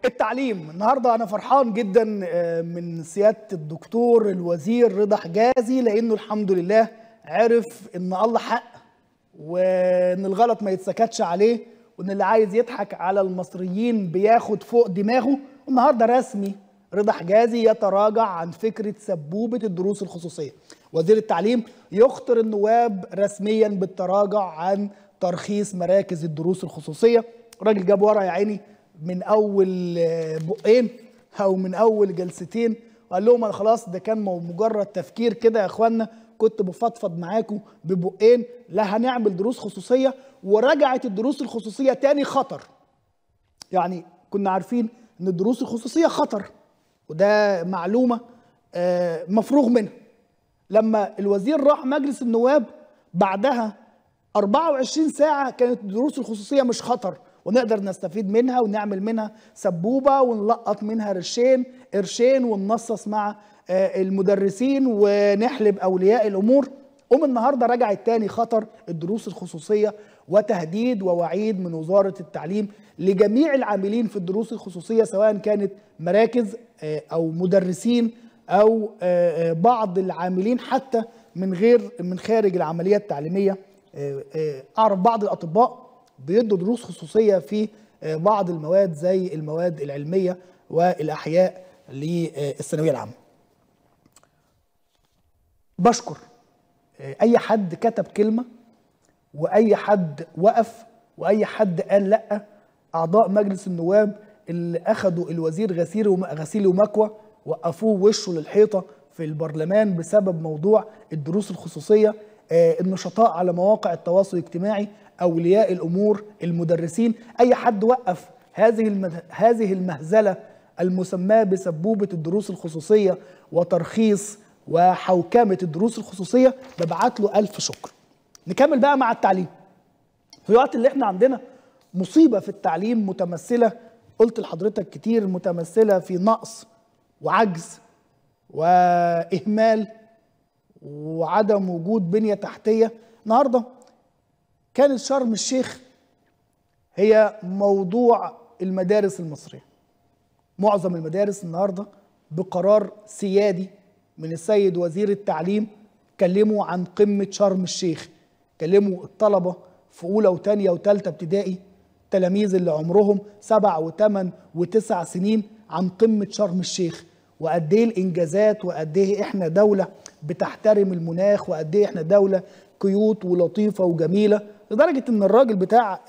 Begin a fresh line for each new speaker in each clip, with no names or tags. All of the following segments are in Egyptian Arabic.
التعليم النهارده انا فرحان جدا من سياده الدكتور الوزير رضا حجازي لانه الحمد لله عرف ان الله حق وان الغلط ما يتسكتش عليه وان اللي عايز يضحك على المصريين بياخد فوق دماغه النهارده رسمي رضا حجازي يتراجع عن فكره سبوبه الدروس الخصوصيه وزير التعليم يخطر النواب رسميا بالتراجع عن ترخيص مراكز الدروس الخصوصيه الراجل جاب ورا يا عيني من اول بقين او من اول جلستين وقال لهم انا خلاص ده كان مجرد تفكير كده يا اخوانا كنت بفضفض معاكم ببقين لا هنعمل دروس خصوصيه ورجعت الدروس الخصوصيه تاني خطر يعني كنا عارفين ان الدروس الخصوصيه خطر وده معلومه مفروغ منها لما الوزير راح مجلس النواب بعدها 24 ساعه كانت الدروس الخصوصيه مش خطر ونقدر نستفيد منها ونعمل منها سبوبه ونلقط منها قرشين قرشين وننصص مع المدرسين ونحلب اولياء الامور قوم النهارده رجعت تاني خطر الدروس الخصوصيه وتهديد ووعيد من وزاره التعليم لجميع العاملين في الدروس الخصوصيه سواء كانت مراكز او مدرسين او بعض العاملين حتى من غير من خارج العمليه التعليميه اعرف بعض الاطباء بيدوا دروس خصوصيه في بعض المواد زي المواد العلميه والاحياء للثانويه العامه. بشكر اي حد كتب كلمه واي حد وقف واي حد قال لا اعضاء مجلس النواب اللي اخذوا الوزير غسيل غسيل ومكوى وقفوه وشه للحيطه في البرلمان بسبب موضوع الدروس الخصوصيه النشطاء على مواقع التواصل الاجتماعي اولياء الامور المدرسين اي حد وقف هذه هذه المهزله المسماه بسبوبه الدروس الخصوصيه وترخيص وحوكمه الدروس الخصوصيه ببعت له الف شكر نكمل بقى مع التعليم في الوقت اللي احنا عندنا مصيبه في التعليم متمثله قلت لحضرتك كتير متمثله في نقص وعجز واهمال وعدم وجود بنيه تحتيه النهارده كانت شرم الشيخ هي موضوع المدارس المصريه معظم المدارس النهارده بقرار سيادي من السيد وزير التعليم كلموا عن قمه شرم الشيخ كلموا الطلبه في اولى وثانيه وثالثه ابتدائي تلاميذ اللي عمرهم سبع وثمان وتسع سنين عن قمه شرم الشيخ وقد ايه الانجازات وقد ايه احنا دوله بتحترم المناخ وقد ايه احنا دوله كيوت ولطيفه وجميله لدرجه ان الراجل بتاع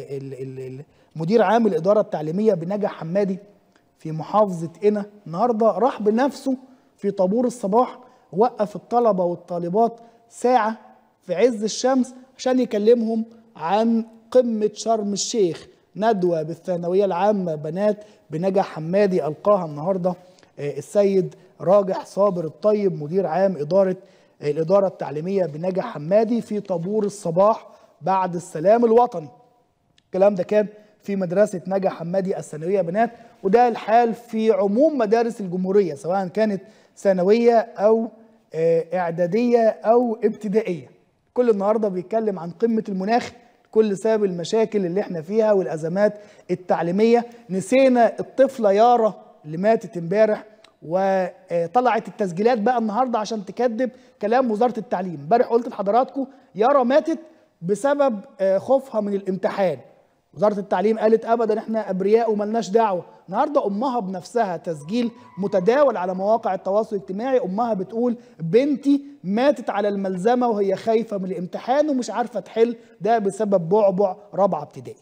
مدير عام الاداره التعليميه بنجا حمادي في محافظه قنا النهارده راح بنفسه في طابور الصباح وقف الطلبه والطالبات ساعه في عز الشمس عشان يكلمهم عن قمه شرم الشيخ ندوه بالثانويه العامه بنات بنجا حمادي القاها النهارده السيد راجح صابر الطيب مدير عام اداره الاداره التعليميه بنجا حمادي في طابور الصباح بعد السلام الوطني. الكلام ده كان في مدرسه نجا حمادي الثانويه بنات وده الحال في عموم مدارس الجمهوريه سواء كانت ثانويه او اعداديه او ابتدائيه. كل النهارده بيتكلم عن قمه المناخ كل سبب المشاكل اللي احنا فيها والازمات التعليميه نسينا الطفله يارا اللي ماتت امبارح وطلعت التسجيلات بقى النهارده عشان تكذب كلام وزاره التعليم امبارح قلت لحضراتكم يارا ماتت بسبب خوفها من الامتحان وزاره التعليم قالت ابدا احنا ابرياء وملناش دعوه النهارده امها بنفسها تسجيل متداول على مواقع التواصل الاجتماعي امها بتقول بنتي ماتت على الملزمه وهي خايفه من الامتحان ومش عارفه تحل ده بسبب بعبع رابعه ابتدائي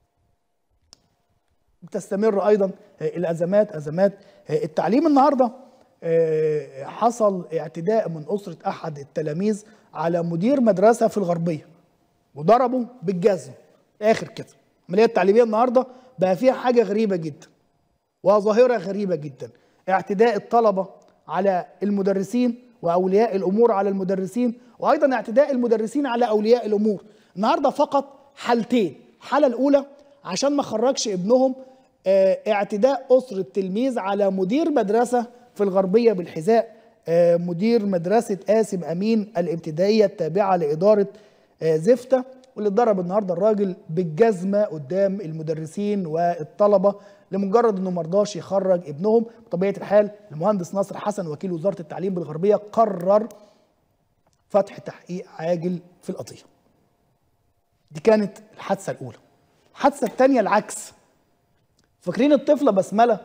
بتستمر ايضا الازمات ازمات التعليم النهارده حصل اعتداء من اسره احد التلاميذ على مدير مدرسه في الغربيه وضربه بالجزم اخر كده العمليه التعليميه النهارده بقى فيها حاجه غريبه جدا وظاهره غريبه جدا اعتداء الطلبه على المدرسين واولياء الامور على المدرسين وايضا اعتداء المدرسين على اولياء الامور النهارده فقط حالتين الحاله الاولى عشان ما خرجش ابنهم اعتداء أسرة تلميذ على مدير مدرسة في الغربية بالحذاء مدير مدرسة قاسم أمين الابتدائية التابعة لإدارة زفتة واللي اتضرب النهارده الراجل بالجزمه قدام المدرسين والطلبه لمجرد انه مرضاش يخرج ابنهم بطبيعه الحال المهندس ناصر حسن وكيل وزاره التعليم بالغربيه قرر فتح تحقيق عاجل في القضيه دي كانت الحادثه الاولى الحادثه الثانيه العكس فاكرين الطفله بسمله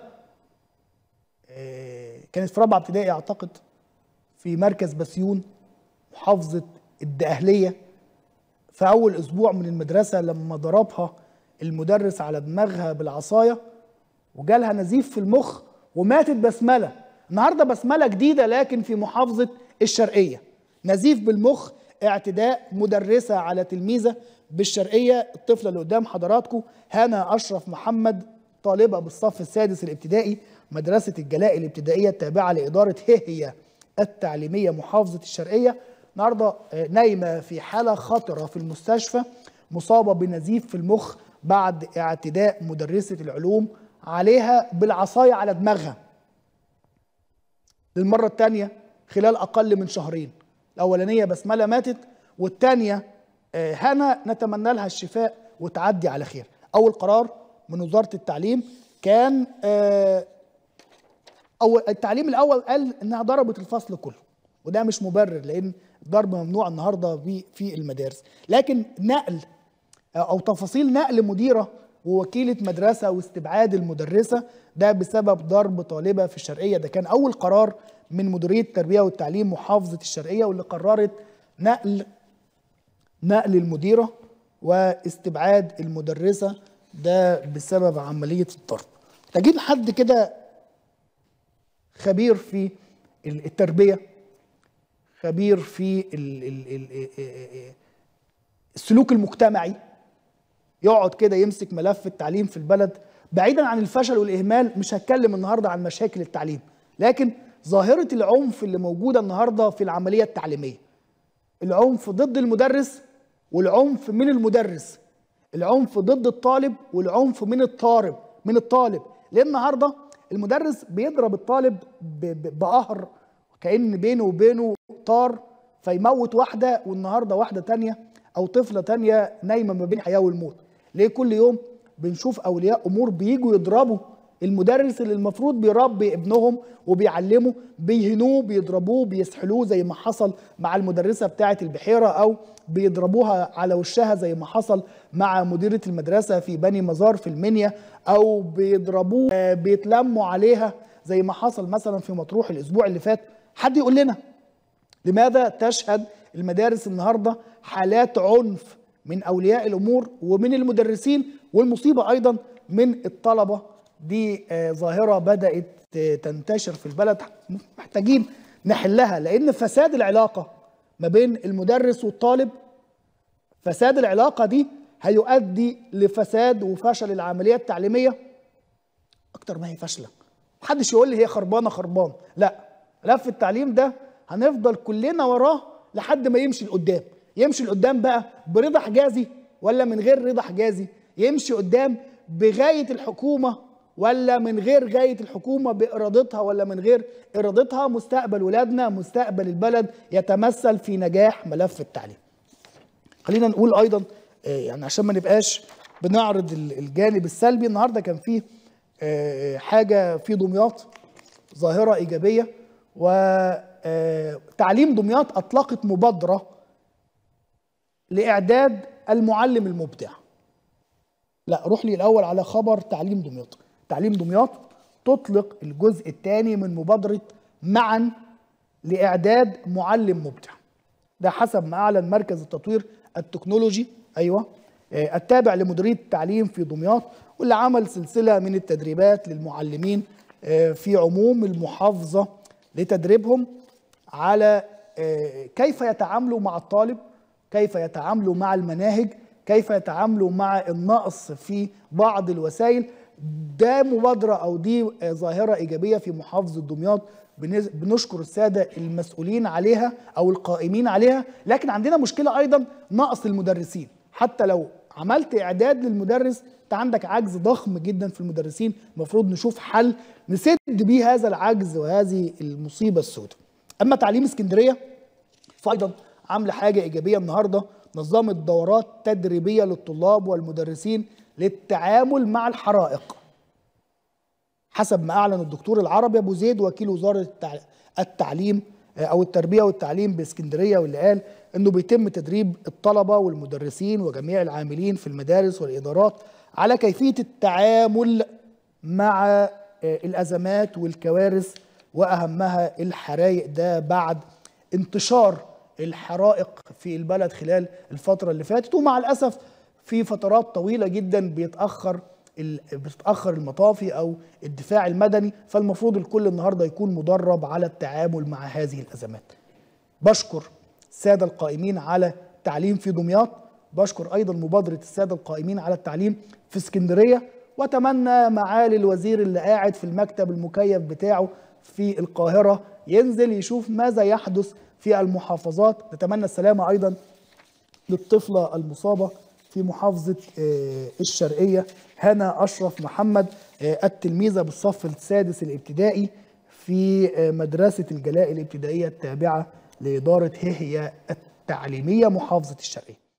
آه، كانت في رابعه ابتدائي اعتقد في مركز بسيون محافظه الدقهليه في اول اسبوع من المدرسه لما ضربها المدرس على دماغها بالعصايه وجالها نزيف في المخ وماتت بسمله النهارده بسمله جديده لكن في محافظه الشرقيه نزيف بالمخ اعتداء مدرسه على تلميذه بالشرقيه الطفله اللي قدام حضراتكم هنا اشرف محمد طالبه بالصف السادس الابتدائي مدرسه الجلاء الابتدائيه التابعه لاداره هي التعليميه محافظه الشرقيه النهارده آه، نايمه في حاله خطره في المستشفى مصابه بنزيف في المخ بعد اعتداء مدرسه العلوم عليها بالعصايه على دماغها للمره الثانيه خلال اقل من شهرين الاولانيه بسمله ماتت والثانيه آه، هنا نتمنى لها الشفاء وتعدي على خير اول قرار من وزاره التعليم كان آه، او التعليم الاول قال انها ضربت الفصل كله وده مش مبرر لان الضرب ممنوع النهارده في في المدارس لكن نقل او تفاصيل نقل مديره ووكيله مدرسه واستبعاد المدرسه ده بسبب ضرب طالبه في الشرقيه ده كان اول قرار من مديريه التربيه والتعليم محافظه الشرقيه واللي قررت نقل نقل المديره واستبعاد المدرسه ده بسبب عمليه الضرب تجيب حد كده خبير في التربيه خبير في ال- ال- ال- السلوك المجتمعي يقعد كده يمسك ملف التعليم في البلد بعيدا عن الفشل والاهمال مش هتكلم النهارده عن مشاكل التعليم لكن ظاهره العنف اللي موجوده النهارده في العمليه التعليميه العنف ضد المدرس والعنف من المدرس العنف ضد الطالب والعنف من الطالب من الطالب لان النهارده المدرس بيضرب الطالب ب- ب- بقهر كأن بينه وبينه طار فيموت واحدة والنهاردة واحدة تانية أو طفلة تانية نايمة ما بين الحياة والموت ليه كل يوم بنشوف أولياء أمور بيجوا يضربوا المدرس اللي المفروض بيربي ابنهم وبيعلمه بيهنوه بيضربوه بيسحلوه زي ما حصل مع المدرسة بتاعة البحيرة أو بيضربوها على وشها زي ما حصل مع مديرة المدرسة في بني مزار في المنيا أو بيضربوه آه، بيتلموا عليها زي ما حصل مثلا في مطروح الأسبوع اللي فات حد يقول لنا لماذا تشهد المدارس النهارده حالات عنف من اولياء الامور ومن المدرسين والمصيبه ايضا من الطلبه دي آه، ظاهره بدات آه، تنتشر في البلد محتاجين نحلها لان فساد العلاقه ما بين المدرس والطالب فساد العلاقه دي هيؤدي لفساد وفشل العمليه التعليميه اكتر ما هي فاشله محدش يقول لي هي خربانه خربان لا ملف التعليم ده هنفضل كلنا وراه لحد ما يمشي لقدام يمشي لقدام بقى برضا حجازي ولا من غير رضا حجازي يمشي قدام بغايه الحكومه ولا من غير غايه الحكومه بارادتها ولا من غير ارادتها مستقبل ولادنا مستقبل البلد يتمثل في نجاح ملف التعليم خلينا نقول ايضا آه، يعني عشان ما نبقاش بنعرض ال- الجانب السلبي النهارده كان في آه، حاجه في دمياط ظاهره ايجابيه وتعليم دمياط اطلقت مبادره لاعداد المعلم المبدع لا روح لي الاول على خبر تعليم دمياط تعليم دمياط تطلق الجزء الثاني من مبادره معا لاعداد معلم مبدع ده حسب ما اعلن مركز التطوير التكنولوجي ايوه آه، التابع لمديريه التعليم في دمياط واللي عمل سلسله من التدريبات للمعلمين آه، في عموم المحافظه لتدريبهم على آه، كيف يتعاملوا مع الطالب كيف يتعاملوا مع المناهج كيف يتعاملوا مع النقص في بعض الوسائل ده مبادرة أو دي آه، ظاهرة إيجابية في محافظة دمياط بنز- بنشكر السادة المسؤولين عليها أو القائمين عليها لكن عندنا مشكلة أيضا نقص المدرسين حتى لو عملت إعداد للمدرس أنت عندك عجز ضخم جدا في المدرسين المفروض نشوف حل نسد بيه هذا العجز وهذه المصيبة السوداء أما تعليم اسكندرية فايضا عامله حاجه ايجابيه النهارده نظمت دورات تدريبيه للطلاب والمدرسين للتعامل مع الحرائق حسب ما اعلن الدكتور العربي ابو زيد وكيل وزاره التعليم او التربيه والتعليم باسكندريه واللي قال انه بيتم تدريب الطلبه والمدرسين وجميع العاملين في المدارس والادارات على كيفيه التعامل مع الازمات والكوارث واهمها الحرائق ده بعد انتشار الحرائق في البلد خلال الفتره اللي فاتت ومع الاسف في فترات طويله جدا بيتاخر بتتاخر المطافي او الدفاع المدني فالمفروض الكل النهارده يكون مدرب على التعامل مع هذه الازمات. بشكر الساده القائمين على التعليم في دمياط، بشكر ايضا مبادره الساده القائمين على التعليم في اسكندريه واتمنى معالي الوزير اللي قاعد في المكتب المكيف بتاعه في القاهره ينزل يشوف ماذا يحدث في المحافظات، نتمنى السلامه ايضا للطفله المصابه في محافظة الشرقية هنا أشرف محمد التلميذة بالصف السادس الابتدائي في مدرسة الجلاء الابتدائية التابعة لإدارة هي التعليمية محافظة الشرقية